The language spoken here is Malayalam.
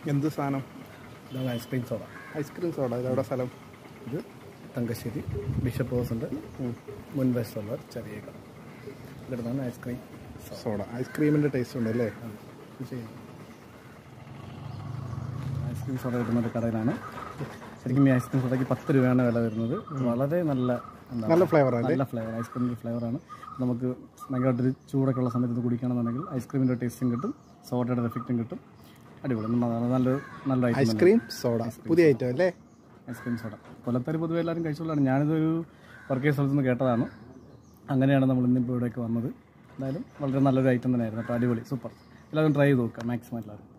എന്ത് സാധനം ഇതാണ് ഐസ്ക്രീം സോഡ ഐസ്ക്രീം സോഡ ഇതെവിടെ സ്ഥലം ഇത് തങ്കശ്ശേരി ബിഷപ്പ് ഹൗസിൻ്റെ മുൻവശത്തുള്ള ചെറിയ കട ഇവിടുന്നാണ് ഐസ്ക്രീം സോഡ ഐസ്ക്രീമിൻ്റെ ടേസ്റ്റ് ഉണ്ട് അല്ലേ ഇത് ചെയ്യുന്നത് ഐസ്ക്രീം സോഡ കിട്ടുന്ന ഒരു കടയിലാണ് ശരിക്കും ഈ ഐസ്ക്രീം സോഡയ്ക്ക് പത്ത് രൂപയാണ് വില വരുന്നത് വളരെ നല്ല എന്താ നല്ല ഫ്ലേവർ അല്ലേ നല്ല ഫ്ലേവർ ഐസ്ക്രീമിൻ്റെ ഫ്ലേവറാണ് നമുക്ക് ഭയങ്കരമായിട്ടൊരു ചൂടൊക്കെ ഉള്ള സമയത്ത് ഇത് കുടിക്കണമെന്നുണ്ടെങ്കിൽ ഐസ്ക്രീമിൻ്റെ ടേസ്റ്റും കിട്ടും സോഡയുടെ എഫക്റ്റും കിട്ടും അടിപൊളി നല്ല- നല്ലൊരു നല്ല ഐറ്റം ഐസ്ക്രീം സോഡ പുതിയ ഐറ്റം അല്ലേ ഐസ്ക്രീം സോഡ കൊല്ലത്താർ പൊതുവെ എല്ലാവരും കഴിച്ചുകൊള്ളാണ് ഞാനിതൊരു വർക്ക് ചെയ്യുന്ന സ്ഥലത്ത് നിന്ന് കേട്ടതാണ് അങ്ങനെയാണ് നമ്മൾ ഇന്നിപ്പോൾ ഇവിടേക്ക് വന്നത് എന്തായാലും വളരെ നല്ലൊരു ഐറ്റം തന്നെയായിരുന്നു അപ്പോൾ അടിപൊളി സൂപ്പർ എല്ലാവരും ട്രൈ ചെയ്ത് നോക്കുക മാക്സിമം എല്ലാവരും